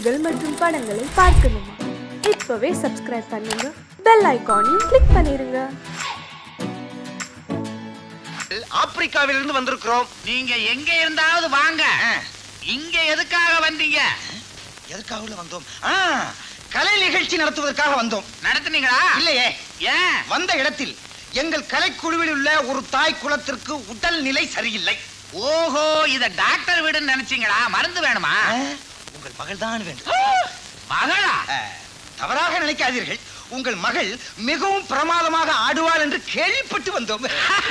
நிகழ்ச்சிகள் மற்றும் படங்களை பார்க்கணுமா இப்பவே சப்ஸ்கிரைப் பண்ணுங்க பெல் ஐகானையும் கிளிக் பண்ணிருங்க ஆப்பிரிக்காவிலிருந்து வந்திருக்கிறோம் நீங்க எங்க இருந்தாவது வாங்க இங்க எதுக்காக வந்தீங்க எதுக்காக உள்ள வந்தோம் ஆ, கலை நிகழ்ச்சி நடத்துவதற்காக வந்தோம் நடத்துனீங்களா இல்லையே ஏன் வந்த இடத்தில் எங்கள் கலைக்குழுவில் உள்ள ஒரு தாய் குலத்திற்கு உடல் நிலை சரியில்லை ஓஹோ இத டாக்டர் வீடுன்னு நினைச்சீங்களா மருந்து வேணுமா ஆ, உங்கள் மகள் தான் வேண்டும் மகளா ஆ, தவறாக நினைக்காதீர்கள் உங்கள் மகள் மிகவும் பிரமாதமாக ஆடுவாள் என்று கேள்விப்பட்டு வந்தோம்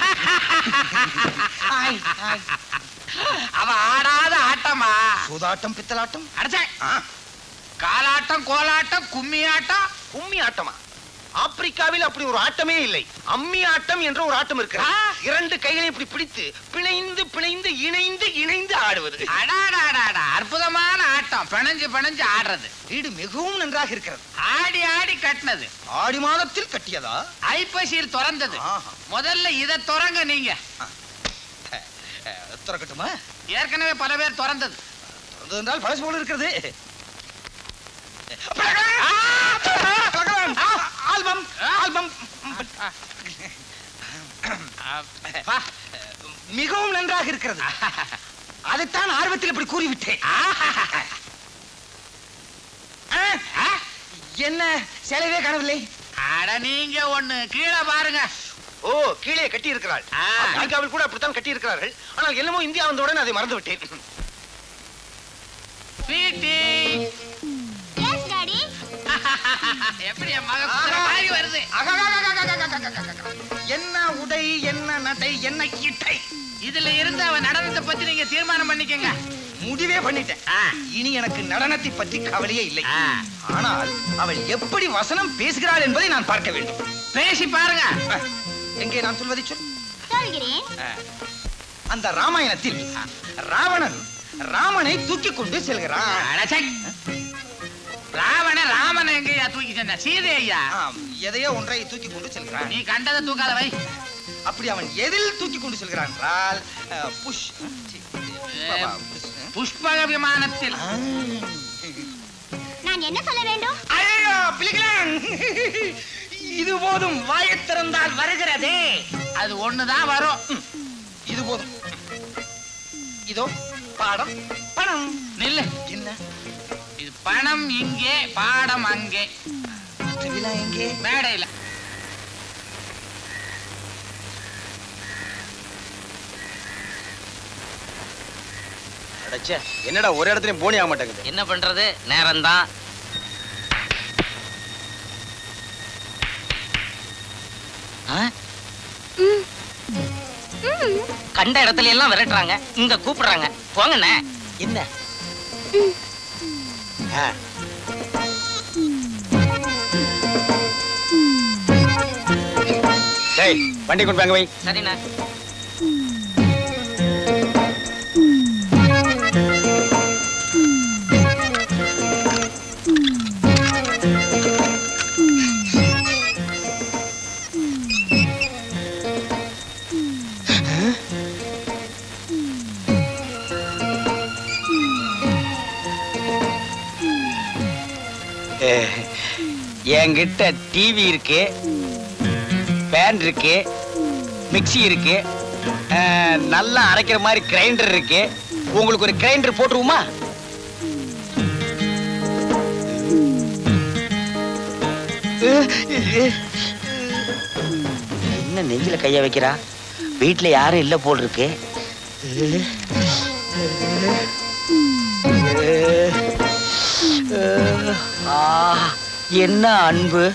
ஆய், ஆய். அவ ஆடாத ஆட்டமா சூதாட்டம் பித்தலாட்டம் அடச்சே ஆ, காலாட்டம் கோலாட்டம் கும்மி ஆட்டம் கும்மி ஆட்டமா ஆப்பிரிக்காவில் அப்படி ஒரு ஆட்டமே இல்லை அம்மி ஆட்டம் என்ற ஒரு ஆட்டம் இருக்கிறது ஆ. இரண்டு கைகளை இப்படி பிடித்து பிணைந்து பிணைந்து இணைந்து இணைந்து ஆடுவது அடாடாடாடா அற்புதமான ஆட்டம் பிணைஞ்சு பிணைஞ்சு ஆடுறது வீடு மிகவும் நன்றாக இருக்கிறது ஆடி ஆடி கட்டினது ஆடி மாதத்தில் கட்டியதா ஐப்பசியில் திறந்தது ஆஹா. முதல்ல இத திறங்க நீங்க அஹ், அஹ், திறக்கட்டுமா ஏற்கனவே பல பேர் திறந்தது திறந்தது என்றால் பழசு போல இருக்கிறது ஆல்பம் ஆல்பம் வா. மிகவும் நன்றாக இருக்கிறது அதைத்தான் ஆர்வத்தில் இப்படி கூறிவிட்டேன் ஆ, ஆ? என்ன செலவே காணவில்லை அட நீங்க ஒண்ணு கீழே பாருங்க ஓ கீழே கட்டி இருக்கிறாள் ஆ. அமெரிக்காவில் கூட அப்படித்தான் கட்டி இருக்கிறார்கள் ஆனால் என்னமோ இந்தியா வந்தவுடன் அதை மறந்து விட்டேன் பீட்டி எஸ் டாடி எப்படி என் மக குதிரை மாதிரி வருது என்ன உடை என்ன நடை என்ன இட்டை இதுல இருந்து அவ நடனத்தை பத்தி நீங்க தீர்மானம் பண்ணிக்கங்க முடிவே பண்ணிட்டேன் ஆ. இனி எனக்கு நடனத்தை பற்றி கவலையே இல்லை ஆ. ஆனால் அவள் எப்படி வசனம் பேசுகிறாள் என்பதை நான் பார்க்க வேண்டும் பேசி பாருங்க அஹ், எங்கே நான் சொல்வதை சொல் சொல்கிறேன் அஹ், அந்த ராமாயணத்தில் ராவணன் ராமனை தூக்கி கொண்டு செல்கிறான் அடச்சை. ராவண ராமன் எங்கயா தூக்கி சென்ன சீதை ஐயா ஆம், எதையோ ஒன்றை தூக்கி கொண்டு செல்கிறான் நீ கண்டதை தூக்காத வை அப்படி அவன் எதில் தூக்கி கொண்டு செல்கிறான் என்றால் அஹ், புஷ் சி, பாபா, புஷ், அஹ். புஷ்பக விமானத்தில் ஆ. நான் என்ன சொல்ல வேண்டும் ஐயோ பிள்ளைகளே இது போதும் வாயைத் திறந்தால் வருகிறதே அது ஒண்ணுதான் வரும் ம், இது போதும் இதோ பாடம் பணம் நில்லு என்ன இது பணம் இங்கே பாடம் அங்கே திருவிழா எங்கே மேடையில அடச்சே என்னடா ஒரு இடத்துலயும் போனி ஆக மாட்டேங்குது என்ன பண்றது நேரம்தான் ஆ? கண்ட இடத்துல எல்லாம் விரட்டுறாங்க இங்க கூப்பிடுறாங்க போங்கண்ணே என்ன ஆ. டேய் வண்டி கொண்டு போய் அங்க வை சரிண்ணே என்கிட்ட டிவி இருக்கு பேன் இருக்கு மிக்ஸி இருக்கு அஹ், நல்லா அரைக்கிற மாதிரி கிரைண்டர் இருக்கு உங்களுக்கு ஒரு கிரைண்டர் போட்டுருவோமா என்ன நெஞ்சில கைய வைக்கிறா வீட்டுல யாரும் இல்ல போல் இருக்கு ஆ, என்ன அன்பு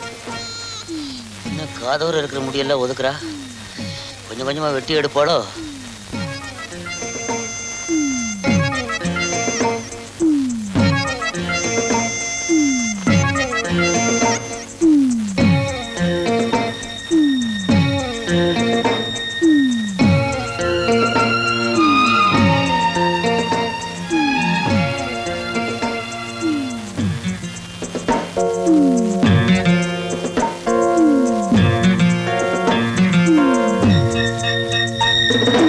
என்ன காதோர இருக்கிற முடியெல்லாம் ஒதுக்குறா கொஞ்சம் கொஞ்சமா வெட்டி எடுப்பாளோ ஆ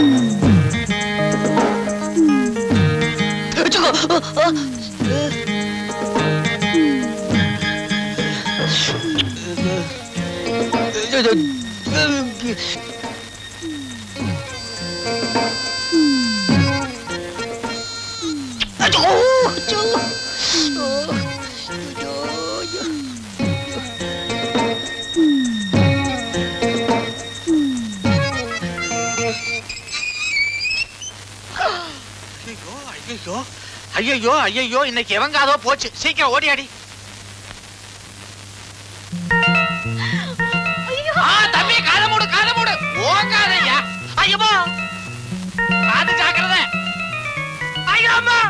ஐயோ ஐயோ ஐயோ ஐயோ இன்னைக்கு எவங்காதோ போச்சு சீக்கிரம் ஓடியாடி ஆ தம்பி காதை மூடு காதை மூடு ஓங்காதையா ஐயோ காது ஜாக்கிரதை ஐயோ அம்மா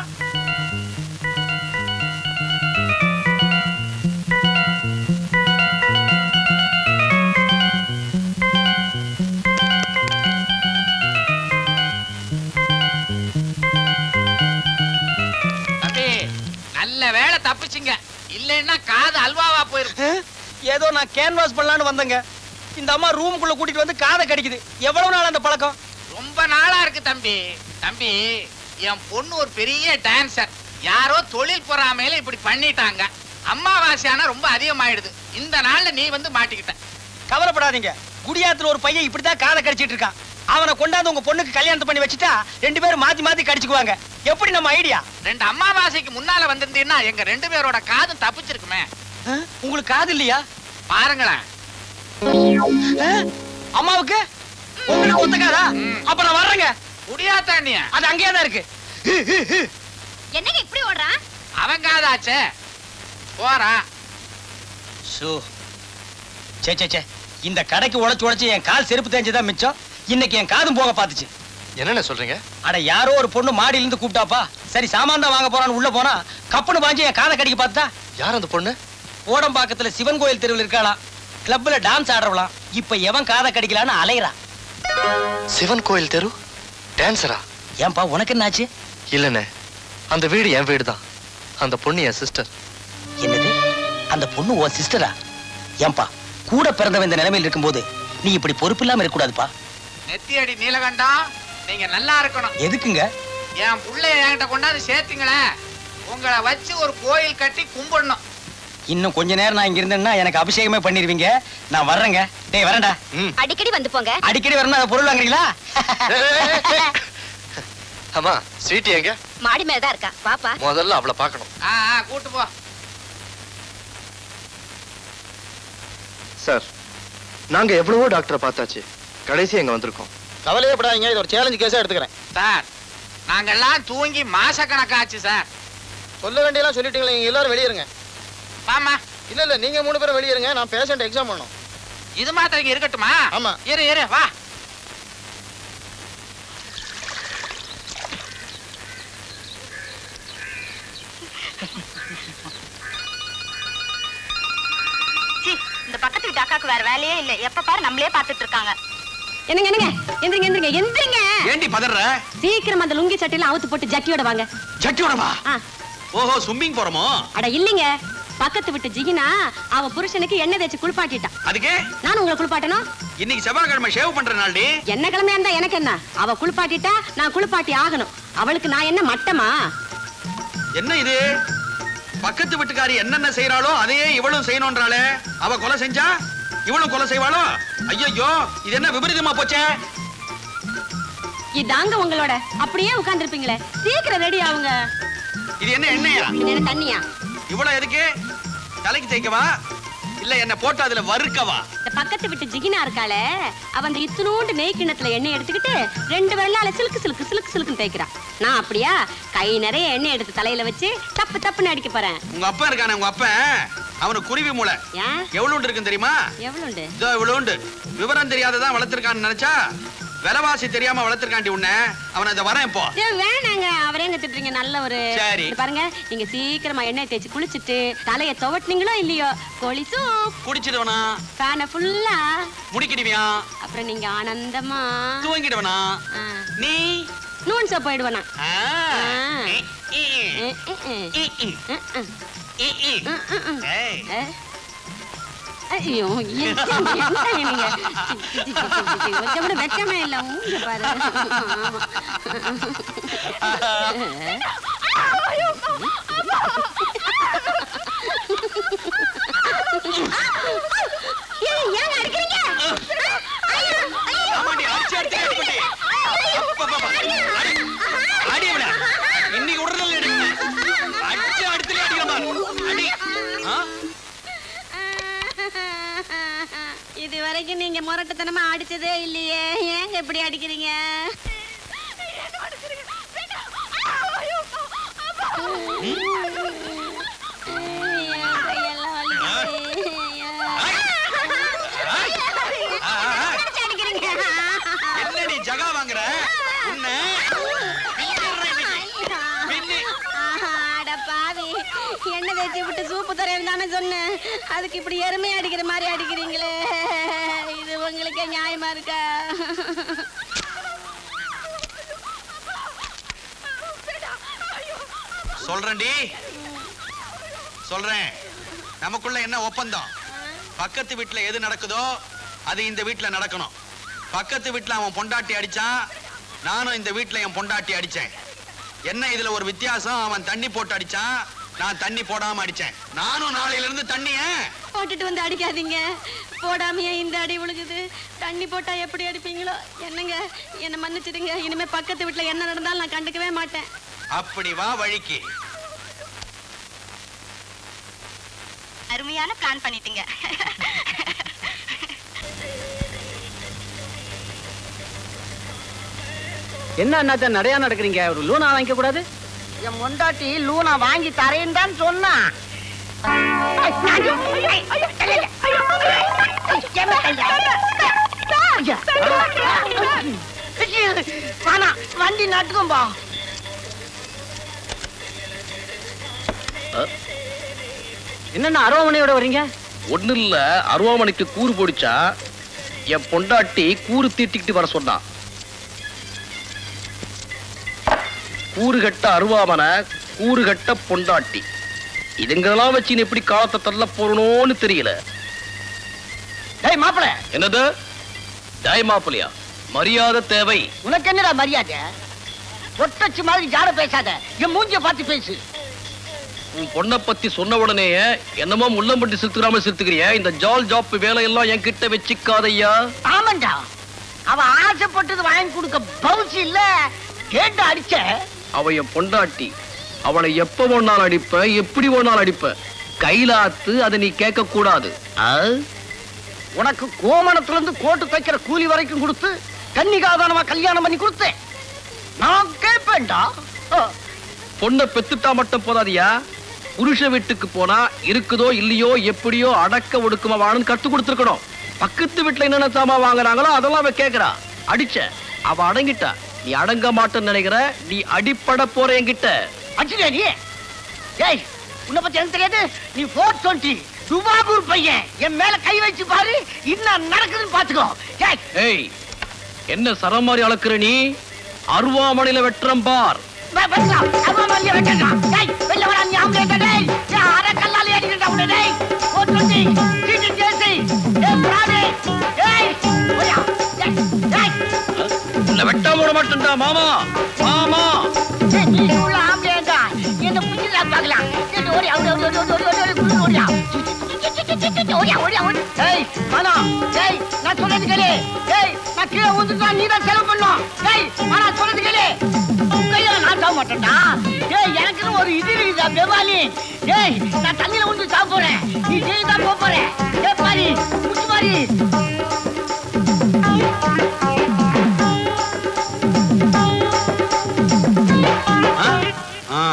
தம்பி நல்ல வேளை தப்பிச்சுங்க இல்லைன்னா காது அல்வாவா போயிரும் ஏதோ நான் கேன்வாஸ் பண்ணலான்னு வந்தேங்க இந்த அம்மா ரூமுக்குள்ள கூட்டிட்டு வந்து காதை கடிக்குது எவ்வளவு நாள் அந்த பழக்கம் ரொம்ப நாளா இருக்கு தம்பி தம்பி என் பொண்ணு ஒரு பெரிய டான்சர் யாரோ தொழில் பொறாமையில இப்படி பண்ணிட்டாங்க அம்மாவாசை ஆனா ரொம்ப அதிகமாயிடுது இந்த நாள்ல நீ வந்து மாட்டிக்கிட்ட கவலைப்படாதீங்க குடியாத்துல ஒரு பையன் இப்படித்தான் காதை கடிச்சிட்டு இருக்கான் அவனை கொண்டாந்து உங்க பொண்ணுக்கு கல்யாணத்தை பண்ணி வச்சுட்டா ரெண்டு பேரும் மாத்தி மாத்தி கடிச்சுக்குவாங்க எப்படி நம்ம ஐடியா ரெண்டு அம்மாவாசைக்கு முன்னால வந்திருந்தீங்கன்னா எங்க ரெண்டு பேரோட காதும் தப்பிச்சிருக்குமே உங்களுக்கு காது இல்லையா பாருங்களேன் அஹ், அம்மாவுக்கு உங்களுக்கு ஒத்துக்காதா ம். அப்ப நான் வர்றேங்க முடியாதாண்டிய அது அங்கேயே தான் இருக்கு என்னங்க இப்படி ஓடுறான் அவன் காதாச்சே போறா சோ சே சே சே இந்த கடைக்கு உழைச்சு உழைச்சு என் கால் செருப்பு தேஞ்சதான் மிச்சம் இன்னைக்கு என் காதும் போக பாத்துச்சு என்னென்ன சொல்றீங்க அட யாரோ ஒரு பொண்ணு மாடியில இருந்து கூப்பிட்டாப்பா சரி சாமான் தான் வாங்க போறான்னு உள்ள போனா கப்புன்னு வாங்கி என் காதை கடிக்க பார்த்தா யார் அந்த பொண்ணு ஓடம்பாக்கத்துல சிவன் கோயில் தெருவில் இருக்காளாம் கிளப்ல டான்ஸ் ஆடுறவளாம் இப்ப எவன் காதை கடிக்கலான்னு அலையறான் சிவன் கோயில் தெரு டான்சரா ஏன்பா உனக்கு என்னாச்சு இல்லண்ணே அந்த வீடு என் வீடு தான் அந்த பொண்ணு என் சிஸ்டர் என்னது அந்த பொண்ணு உன் சிஸ்டரா ஏன்பா கூட பிறந்தவன் இந்த நிலைமையில் இருக்கும்போது நீ இப்படி பொறுப்பு இல்லாம இருக்க கூடாதுப்பா நெத்தியடி நீலகண்டம் நீங்க நல்லா இருக்கணும் எதுக்குங்க என் புள்ளைய என்கிட்ட கொண்டாந்து சேர்த்தீங்களேன் உங்களை வச்சு ஒரு கோயில் கட்டி கும்பிடணும் இன்னும் கொஞ்ச நேரம் நான் இங்க இருந்தேன்னா எனக்கு அபிஷேகமே பண்ணிருவீங்க நான் வர்றேங்க டேய் வரேன்டா ம் அடிக்கடி வந்து போங்க அடிக்கடி வரணும் அதை பொருள் வாங்குறீங்களா ஆமா ஸ்வீட்டி எங்க மாடி மேலதான் இருக்கா பாப்பா முதல்ல அவளை பார்க்கணும் ஆ ஆ, கூட்டு போ சார் நாங்க எவ்வளவோ டாக்டரை பார்த்தாச்சு கடைசி எங்க வந்திருக்கோம் கவலையே படாதீங்க இது ஒரு சேலஞ்சு கேஸா எடுத்துக்கிறேன் சார் நாங்கெல்லாம் தூங்கி மாசக்கணக்காச்சு சார் சொல்ல வேண்டியெல்லாம் சொல்லிட்டீங்களே நீங்க எல்லாரும் வெளியிருங்க வாமா இல்ல இல்ல நீங்க மூணு பேரும் வெளியிருங்க நான் பேஷண்ட் எக்ஸாம் பண்ணணும் இது மாத்திரம் இங்க இருக்கட்டுமா ஆமா. இரு இரு வா இந்த பக்கத்து வீட்டு அக்காக்கு வேற வேலையே இல்ல எப்ப பாரு நம்மளே பாத்துட்டு இருக்காங்க என்னங்க என்னங்க எந்திரிங்க எந்திரிங்க எந்திரிங்க ஏண்டி பதற சீக்கிரம் அந்த லுங்கி சட்டையெல்லாம் அவுத்து போட்டு ஜட்டியோட வாங்க ஜட்டியோடவா ஆ, ஓஹோ ஸ்விம்மிங் போறோமோ அட இல்லைங்க பக்கத்து விட்டு ஜிகினா அவ புருஷனுக்கு எண்ணெய் தேய்ச்சி குளிப்பாட்டிட்டான் அதுக்கு நானும் உங்களை குளிப்பாட்டணும் இன்னைக்கு செவ்வாய்க்கிழமை ஷேவ் பண்ற நாள்டி என்ன கிழமையா இருந்தா எனக்கு என்ன அவ குளிப்பாட்டிட்டா நான் குளிப்பாட்டி ஆகணும் அவளுக்கு நான் என்ன மட்டமா என்ன இது பக்கத்து வீட்டுக்காரி என்னென்ன செய்யறாளோ அதையே இவளும் செய்யணும்ன்றாளே அவ கொலை செஞ்சா இவளும் கொலை செய்வாளோ ஐயோ இது என்ன விபரீதமா போச்சே இதாங்க உங்களோட அப்படியே உட்கார்ந்திருப்பீங்களே சீக்கிரம் ரெடி ஆகுங்க இது என்ன எண்ணெயா இது என்ன தண்ணியா இவ்வளவு எதுக்கு தலைக்கு தேய்க்கவா இல்ல என்ன போட்டு அதுல வறுக்கவா இந்த பக்கத்து விட்டு ஜிகினா இருக்காளே அவ அந்த இத்துணூண்டு நெய் கிண்ணத்துல எண்ணெய் எடுத்துக்கிட்டு ரெண்டு வெள்ளால சிலுக்கு சிலுக்கு சிலுக்கு சிலுக்குன்னு தேய்க்கிறா நான் அப்படியா கை நிறைய எண்ணெய் எடுத்து தலையில வச்சு தப்பு தப்புன்னு அடிக்க போறேன் உங்க அப்பா இருக்கானே உங்க அப்பா அவனுக்கு குருவி மூளை ஏன் எவ்வளவு இருக்கும் தெரியுமா எவ்வளவுண்டு இதோ இவ்வளவுண்டு விவரம் தெரியாததான் வளர்த்திருக்கான்னு நினைச்சா விலைவாசி தெரியாம வளர்த்திருக்காண்டி உன்னை அவனை இதை வரேன் இப்போ ஏய், வேணாங்க அவரே எங்க திட்டுறீங்க நல்ல ஒரு சரி. இது பாருங்க நீங்க சீக்கிரமா எண்ணெய் தேய்ச்சி குளிச்சிட்டு தலைய துவட்டினீங்களோ இல்லையோ கோழி சூப் குடிச்சிடுவனா ஃபேனை ஃபுல்லா முடிக்கிடுவியா அப்புறம் நீங்க ஆனந்தமா தூங்கிடுவனா ஆ, நீ நூன் சோப் போயிடுவேனா ஆ. ஆ. இ, இ, ம், ம், ம். இ, இ, ம், ம். இ, இ. ம், ம், ம். ஏய், ஏ? ஐயோ என்ன நீங்க சி, சி, சி, சி, சி, சி. கொஞ்சம் கூட வெக்கமே இல்ல மூஞ்ச பாரு ஆமா. முரட்டுத்தனமா அடிச்சதே இல்லையே ஏங்க இப்படி அடிக்கிறீங்க என் கையெல்லாம் வலிக்குது. ஆ, ஆ, ஆ. அடிக்கிறீங்க என்ன நீ ஜகா வாங்குற உன்னை பின்னிடுறேன் இன்னைக்கு. பின்னி. ஆஹா, அட பாவி எண்ணெய் தேய்ச்சி விட்டு சூப்பு தரேன் தானே சொன்னேன் அதுக்கு இப்படி எருமை அடிக்கிற மாதிரி அடிக்கிறீங்களே இது உங்களுக்கே நியாயமா இருக்கா சொல்றேன்டி சொல்றேன் நமக்குள்ள என்ன ஒப்பந்தம் பக்கத்து வீட்டுல எது நடக்குதோ அது இந்த வீட்டுல நடக்கணும் பக்கத்து வீட்டுல அவன் பொண்டாட்டி அடிச்சான் நானும் இந்த வீட்டுல என் பொண்டாட்டி அடிச்சேன் என்ன இதுல ஒரு வித்தியாசம் அவன் தண்ணி போட்டு அடிச்சான் நான் தண்ணி போடாம அடிச்சேன் நானும் நாளையில இருந்து தண்ணிய போட்டுட்டு வந்து அடிக்காதீங்க போடாமையே இந்த அடி விழுகுது தண்ணி போட்டா எப்படி அடிப்பீங்களோ என்னங்க என்ன மன்னிச்சிடுங்க இனிமே பக்கத்து வீட்டுல என்ன நடந்தாலும் நான் கண்டுக்கவே மாட்டேன் அப்படி வா வழிக்கு அருமையான பிளான் பண்ணிட்டீங்க என்ன அண்ணாத்த நடையா நடக்கிறீங்க ஒரு லூனா வாங்கிக்க கூடாது என் மொண்டாட்டி லூனா வாங்கி தரேன்னு தான் சொன்னா வேணாம் வண்டி நட்டுக்கும்பா என்னண்ணா அருவாமனையோட வர்றீங்க ஒண்ணு இல்ல அருவாமனைக்கு கூறு போடிச்சா என் பொண்டாட்டி கூறு தீட்டிக்கிட்டு வர சொன்னான் கூறு கட்ட அருவாமனை கூறு கட்ட பொண்டாட்டி இதுங்கெல்லாம் வச்சு நீ எப்படி காலத்தை தள்ள போறணும்னு தெரியல டேய் மாப்பிள என்னது டை மாப்பிளையா மரியாதை தேவை உனக்கு என்னடா மரியாதை ஒட்டச்சு மாதிரி ஜாட பேசாத என் மூஞ்சிய பார்த்து பேசு உன் பொண்ணை பத்தி சொன்ன உடனே என்னமோ முள்ளம்பட்டி சிறுத்துக்கிறாம சிறுத்துக்கிறிய இந்த ஜால் ஜாப் வேலையெல்லாம் என்கிட்ட வச்சுக்காதையா ஆமாண்டா அவ ஆசைப்பட்டது வாங்கி கொடுக்க பவுச்சு இல்ல கேட்டு அடிச்ச அவ என் பொண்டாட்டி அவளை எப்ப வேணாலும் அடிப்ப எப்படி வேணாலும் அடிப்ப கைலாத்து அதை நீ கேட்க கூடாது உனக்கு கோமணத்துல இருந்து கோட்டு தைக்கிற கூலி வரைக்கும் கொடுத்து கன்னிகாதானமா கல்யாணம் பண்ணி கொடுத்தேன் நான் கேட்பேன்டா ஆ. பொண்ணை பெத்துட்டா மட்டும் போதாதியா புருஷ வீட்டுக்கு போனா இருக்குதோ இல்லையோ எப்படியோ அடக்க ஒடுக்கமா வாழணும் கத்து கொடுத்துருக்கணும் பக்கத்து வீட்டுல என்னென்ன சாமா வாங்குறாங்களோ அதெல்லாம் அவ கேக்குறா அடிச்ச அவ அடங்கிட்டா நீ அடங்க மாட்டேன்னு நினைக்கிற நீ அடிப்பட போற என்கிட்ட அடிச்சிட்டியா நீ ஏய் உன்னை பத்தி எனக்கு தெரியாது நீ போர் டுவெண்ட்டி துபாகூர் பையன் என் மேல கை வச்சு பாரு என்ன நடக்குதுன்னு பாத்துக்கோ ஏய் ஏய் என்ன சரம் மாதிரி அளக்குற நீ அருவாமனையில வெட்டுறம் பார் வா, வெட்டா, அவன் மல்லிய வெட்டா. டேய், வெளில வாடா, நீ ஆம்பளைடா, டேய். ஏய், அரை கல்லால அடிக்கிறடா உன்னை, டேய். போர் டுவெண்ட்டி, சீட்டு ஜேசி, ஏய், பிராடு, ஏய், ஓடியா, ஏய், ஏய். உன்னை வெட்டாம விட மாட்டேன்டா மாமா மாமா ஏய், நீ உள்ள ஆம்பளைடா. என்னை புடிச்சுடா பார்க்கலாம். ஏய், ஓடியா, ஓடியா, ஓடியா, ஓடியா, ஓடியா, ஓடியா, ஓடியா, ஓடியா. ஓடியா, ஓடியா, ஓடியா. ஏய், மானா, ஏய், நான் சொல்றது கேளு. ஏய், நான் கீழே விழுந்துட்டா நீதான் செலவு பண்ணணும். ஏய், மானா, சொல்றது கேளு. உன் கையில நான் சாக மாட்டேன்டா. ஏய், எனக்குன்னு ஒரு இது இருக்குதா, பெவாலி. ஏய், நான் தண்ணியில விழுந்து சாக போறேன். நீ ஜெயிலு தான் போக போற. ஏய், பாரி, முத்து பாரி. ஆ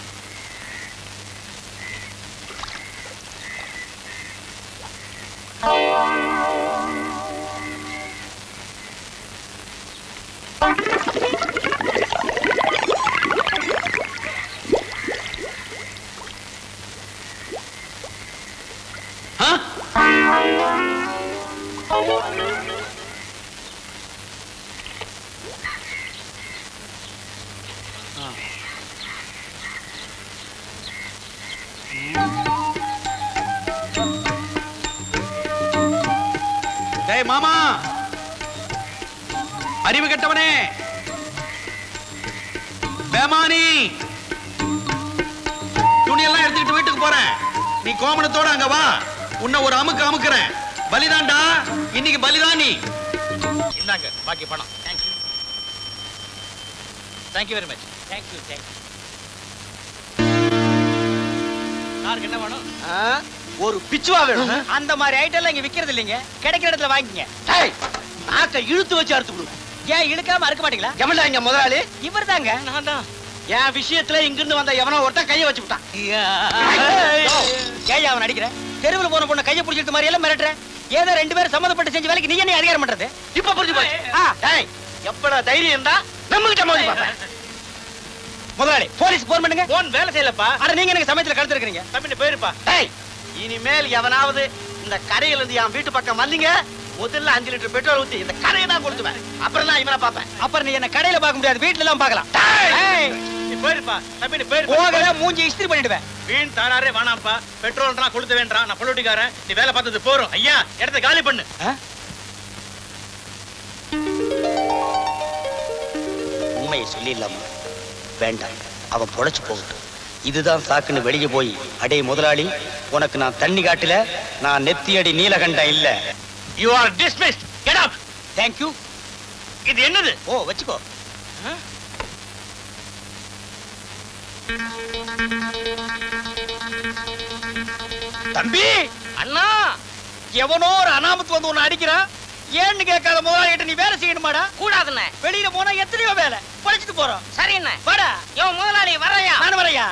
டேய் மாமா அறிவு கெட்டவனே பேமானி துணியெல்லாம் எடுத்துக்கிட்டு வீட்டுக்கு போறேன் நீ கோமணத்தோட அங்க வா உன்னை ஒரு அமுக்கு அமுக்குறேன் பலிதான்டா இன்னைக்கு பலிதான் நீ இந்தாங்க பாக்கி பணம் thank you thank you very much thank you thank you யாருக்கு என்ன வேணும் ஒரு பிச்சுவா வேணும் அந்த மாதிரி ஐட்டம் எல்லாம் இங்க விக்கிறது இல்லைங்க கிடைக்கிற இடத்துல வாங்கிங்க நாக்க இழுத்து வச்சு அறுத்து கொடுங்க ஏன் இழுக்காம அறுக்க மாட்டீங்களா எவன்டா இங்க முதலாளி இவர் தாங்க நான் தான் என் விஷயத்துல இங்கிருந்து வந்த எவனோ ஒருத்தன் கைய வச்சு விட்டான் ஏன் அவன் அடிக்கிற தெருவில் போன பொண்ணு கைய பிடிச்சிட்டு மாதிரி எல்லாம் மிரட்டுற ஏதோ ரெண்டு பேரும் சம்மந்தப்பட்டு செஞ்ச வேலைக்கு நீ என்ன அதிகாரம் பண்றது இப்ப புரிஞ்சு போச்சு ஆ, டேய், எப்படா தைரியம் இருந்தா நம்ம கிட்ட மோதி பாப்பேன் முதலாளி போலீஸ் போன் பண்ணுங்க போன் வேலை செய்யலப்பா அட நீங்க எனக்கு சமயத்துல கழுத்து இருக்கீங்க தம்பி போயிருப்பா டேய் இனிமேல் எவனாவது இந்த கரையில இருந்து என் வீட்டு பக்கம் வந்தீங்க முதல்ல அஞ்சு லிட்டர் பெட்ரோல் ஊத்தி இந்த கரையை தான் கொடுத்துவேன் அப்புறம் தான் இவனை பாப்பேன் அப்புறம் நீ என்ன கடையில பார்க்க முடியாது வீட்ல எல்லாம் பார்க்கலாம் டேய், நீ போயிருப்பா தம்பி நீ போயிரு போகல மூஞ்சி இஸ்திரி பண்ணிடுவேன் வீண் தாராரே வேணாம்ப்பா பெட்ரோல்ன்றா கொளுத்த வேண்டாம் நான் பொலிட்டிக்காரன் நீ வேலை பார்த்தது போறோம் ஐயா இடத்த காலி பண்ணு உண்மையை சொல்லிடலாமா வேண்டாம் அவன் பொழைச்சு போகட்டும் இதுதான் சாக்குன்னு வெளியே போய் அடே முதலாளி உனக்கு நான் தண்ணி காட்டல நான் நெத்தியடி நீலகண்டம் இல்ல you are dismissed get out thank you இது என்னது ஓ வச்சுக்கோ தம்பி அண்ணா எவனோ ஒரு அனாமத்து வந்து உன்னை அடிக்கிறான் ஏன்னு கேட்காத முதலாளிகிட்ட நீ வேலை செய்யணுமாடா கூடாதுண்ணே வெளியில போனா எத்தனையோ வேலை படிச்சுட்டு போறோம் சரிண்ணே வாடா இவன் முதலாளி வரையா நான் வரையா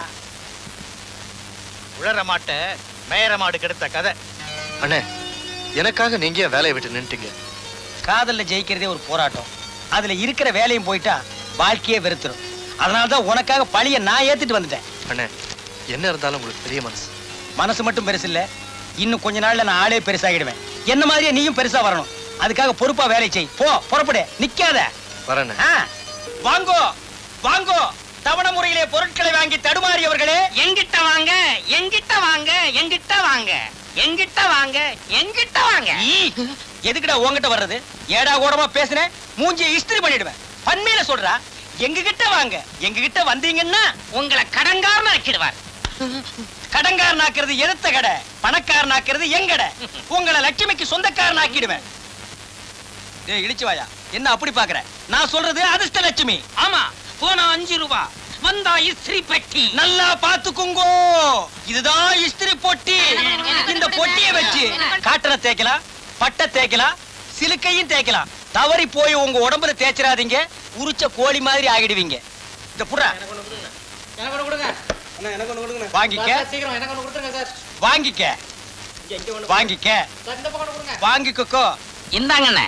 உழற மாட்ட மேயற மாடு கெடுத்த கதை அண்ணே எனக்காக நீங்க ஏன் வேலையை விட்டு நின்னுட்டீங்க காதல்ல ஜெயிக்கிறதே ஒரு போராட்டம் அதுல இருக்கிற வேலையும் போயிட்டா வாழ்க்கையே வெறுத்துரும் அதனால தான் உனக்காக பழிய நான் ஏத்துட்டு வந்துட்டேன் அண்ணே என்ன இருந்தாலும் உங்களுக்கு பெரிய மனசு மனசு மட்டும் பெருசு இல்ல இன்னும் கொஞ்ச நாள்ல நான் ஆளே பெருசாகிடுவேன் என்ன மாதிரியே நீயும் பெருசா வரணும் அதுக்காக பொறுப்பா வேலை செய் போ புறப்படு நிக்காத வரேண்ணே ஆ, வாங்கோ வாங்கோ தவணை முறையிலே பொருட்களை வாங்கி தடுமாறியவர்களே எங்கிட்ட வாங்க எங்கிட்ட வாங்க எங்கிட்ட வாங்க எங்கிட்ட வாங்க எங்கிட்ட வாங்க ஈ, எதுக்குடா உன்கிட்ட வர்றது ஏடா கூடமா பேசுனேன் மூஞ்சியை இஸ்திரி பண்ணிடுவேன் பன்மையில சொல்றா எங்க கிட்ட வாங்க எங்க கிட்ட வந்தீங்கன்னா உங்களை கடங்காரன் ஆக்கிடுவார் கடங்காரனாக்குறது எதிர்த்த கடை பணக்காரனாக்குறது எங்கடை உங்களை லட்சுமிக்கு சொந்தக்காரன் ஆக்கிடுவேன் டேய் இடிச்சு வாயா என்ன அப்படி பாக்குற நான் சொல்றது அதிர்ஷ்ட லட்சுமி ஆமா போனா அஞ்சு ரூபா வந்தா இஸ்திரி பெட்டி நல்லா பாத்துக்குங்கோ இதுதான் இஸ்திரி பொட்டி இந்த பொட்டியை வச்சு காட்டனை தேய்க்கலாம் பட்டை தேய்க்கலாம் சிலுக்கையும் தேய்க்கலாம் தவறி போய் உங்க உடம்புல தேய்ச்சிடாதீங்க உரிச்ச கோழி மாதிரி ஆகிடுவீங்க இந்த புறா எனக்கு ஒண்ணு கொடுங்க அண்ணா, எனக்கு ஒண்ணு கொடுங்க. வாங்கிக்க. சார், சீக்கிரம் எனக்கு ஒண்ணு கொடுத்துருங்க சார் வாங்கிக்க வாங்கிக்க சார் இந்த பக்கம் கொடுங்க வாங்கிக்கோ இந்தாங்கண்ணே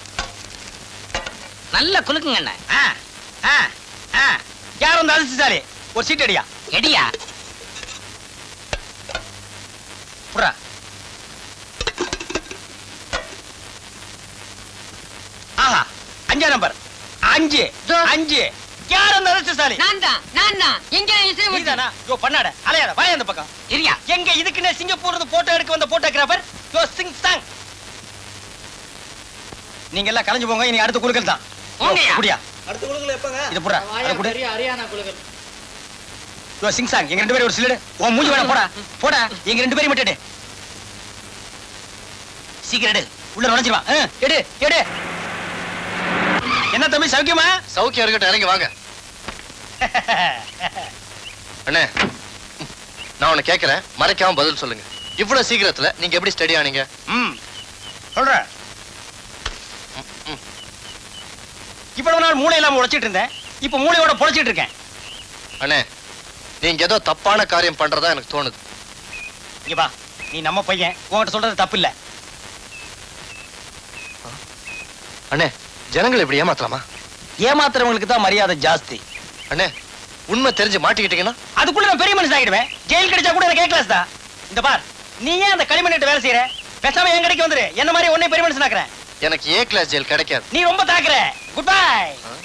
நல்ல குலுக்குங்கண்ணே ஆ, ஆ, ஆ. யார் வந்து அதிர்ஷ்டசாலி ஒரு சீட் அடியா எடியா புறா ஆஹா அஞ்சா நம்பர் அஞ்சு அஞ்சு யார் அந்த அதிர்ஷ்டசாலி நான் தான் நான் தான் எங்க இசை நீதானா யோ பண்ணாட அலையாத வாய அந்த பக்கம் இரியா எங்க இதுக்குன்னே சிங்கப்பூர் இருந்து போட்டோ எடுக்க வந்த போட்டோகிராஃபர் யோ சிங் சாங் நீங்க எல்லாம் கலைஞ்சு போங்க இனி அடுத்த குழுக்கள் தான் போங்கய்யா. குடியா அடுத்த குழுக்கள் எப்பங்க இது புறா வாயா, அதை கொடு பெரிய ஹரியானா குழுக்கள் யோ சிங் சாங் எங்க ரெண்டு பேரும் ஒரு சிலடு உன் மூஞ்சி வேணா போடா போடா எங்க ரெண்டு பேரும் மட்டும் எடு சீக்கிரம் எடு உள்ள நுழைஞ்சிருவா ஆ, எடு எடு என்ன தம்பி சௌக்கியமா சௌக்கியம் இருக்கட்டும் இறங்கி வாங்க அண்ணே நான் உன்னை கேட்கறேன் மறைக்காம பதில் சொல்லுங்க இவ்வளவு சீக்கிரத்துல நீங்க எப்படி ஸ்டடி ஆனீங்க ம் சொல்றேன் இவ்வளவு நாள் மூளை இல்லாம உழைச்சிட்டு இருந்தேன் இப்ப மூளையோட பொழைச்சிட்டு இருக்கேன் அண்ணே நீங்க ஏதோ தப்பான காரியம் பண்றதா எனக்கு தோணுது இங்க வா நீ நம்ம பையன் உன்கிட்ட சொல்றது தப்பு இல்ல அண்ணே ஜனங்களை இப்படி ஏமாத்தலாமா ஏமாத்துறவங்களுக்கு தான் மரியாதை ஜாஸ்தி அண்ணே உண்மை தெரிஞ்சு மாட்டிக்கிட்டீங்கன்னா அதுக்குள்ள நான் பெரிய மனுஷன் ஆகிடுவேன் ஜெயில் கிடைச்சா கூட எனக்கு கிளாஸ் தான் இந்த பார் நீ ஏன் அந்த களிமண்ணிட்ட வேலை செய்யற பேசாம என் கடைக்கு வந்துரு என்ன மாதிரி உன்னை பெரிய மனுஷன் ஆக்குறேன் எனக்கு ஏ கிளாஸ் ஜெயில் கிடைக்காது நீ ரொம்ப தாக்குற குட் பை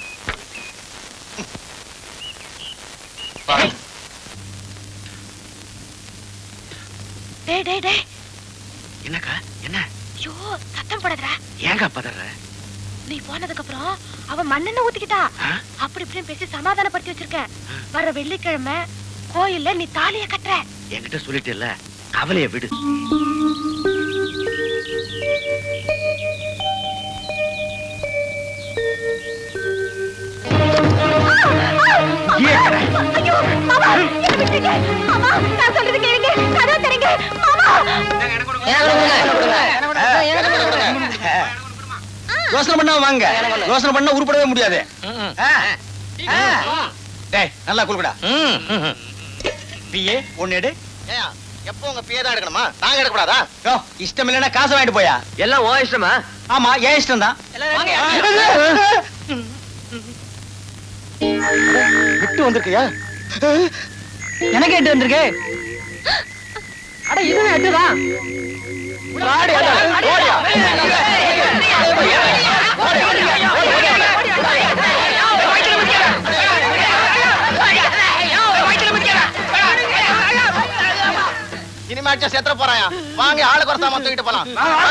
டேய் டேய் டேய் என்னக்கா என்ன ஐயோ சத்தம் போடாதடா ஏங்க பதற நீ போனதுக்கு அப்புறம் அவ மண்ணெண்ண ஊத்திக்கிட்டா அப்படி இப்படின்னு பேசி சமாதானப்படுத்தி வச்சிருக்கேன் வர வெள்ளிக்கிழமை கோயில்ல நீ தாலிய கட்டுற என்கிட்ட சொல்லிட்டு இல்ல கவலைய விடு ஐயோ மாமா என்ன விட்டுருங்க மாமா நான் சொல்றது கேளுங்க கதவு தரீங்க மாமா யோசனை பண்ணா வாங்க யோசனை பண்ணா உருப்படவே முடியாது ஆ. ஆ. டேய் நல்லா குளுக்கடா பிஏ ஒன்னு எடு ஏன் எப்போ உங்க பிஏ தான் எடுக்கணுமா நாங்க எடுக்கக்கூடாதா யோ இஷ்டம் இல்லைன்னா காசை வாங்கிட்டு போயா எல்லாம் ஓ இஷ்டமா ஆமா ஏன் இஷ்டம் தான் விட்டு வந்திருக்கியா எனக்கு எட்டு வந்திருக்கு அட இதுவே எட்டுதான் இனிமேச்சா செத்துற போறாயா வாங்க ஆளு குறைச்சாம தூக்கிட்டு போலாம்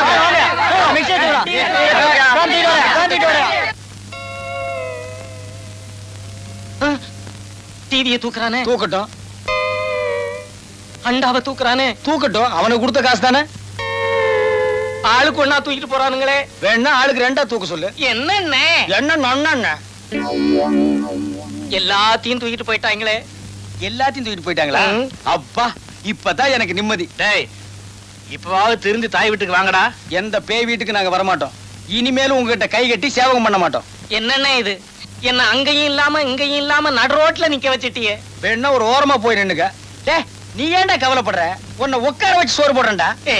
டிவியை தூக்குறானே தூக்கட்டும் அண்டாவை தூக்குறானே தூக்கட்டும் அவனுக்கு கொடுத்த காசு தானே ஆளுக்கு ஒன்னா தூக்கிட்டு போறானுங்களே வேணா ஆளுக்கு ரெண்டா தூக்க சொல்லு என்னென்ன என்ன நொண்ண எல்லாத்தையும் தூக்கிட்டு போயிட்டாங்களே எல்லாத்தையும் தூக்கிட்டு போயிட்டாங்களா ம். அப்பா இப்பதான் எனக்கு நிம்மதி டேய் இப்பவாவது திருந்தி தாய் வீட்டுக்கு வாங்கடா எந்த பேய் வீட்டுக்கு நாங்க வரமாட்டோம் இனிமேலும் உங்ககிட்ட கை கட்டி சேவகம் பண்ண மாட்டோம் என்னென்ன இது என்ன அங்கேயும் இல்லாம இங்கேயும் இல்லாம நடு ரோட்ல நிக்க வச்சிட்டியே வேணா ஒரு ஓரமா போய் நின்னுக்க டே நீ ஏன்டா கவலைப்படுற உன்னை உட்கார வச்சு சோறு போடுறேன்டா ஏ?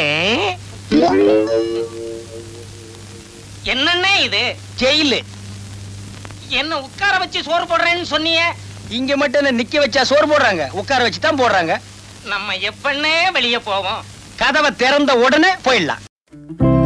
என்னென்ன இது ஜெயிலு என்ன உட்கார வச்சு சோறு போடுறேன்னு சொன்னியே இங்க மட்டும் என்ன நிக்க வச்சா சோறு போடுறாங்க உட்கார வச்சு தான் போடுறாங்க நம்ம எப்பன்னே வெளிய போவோம் கதவை திறந்த உடனே போயிடலாம்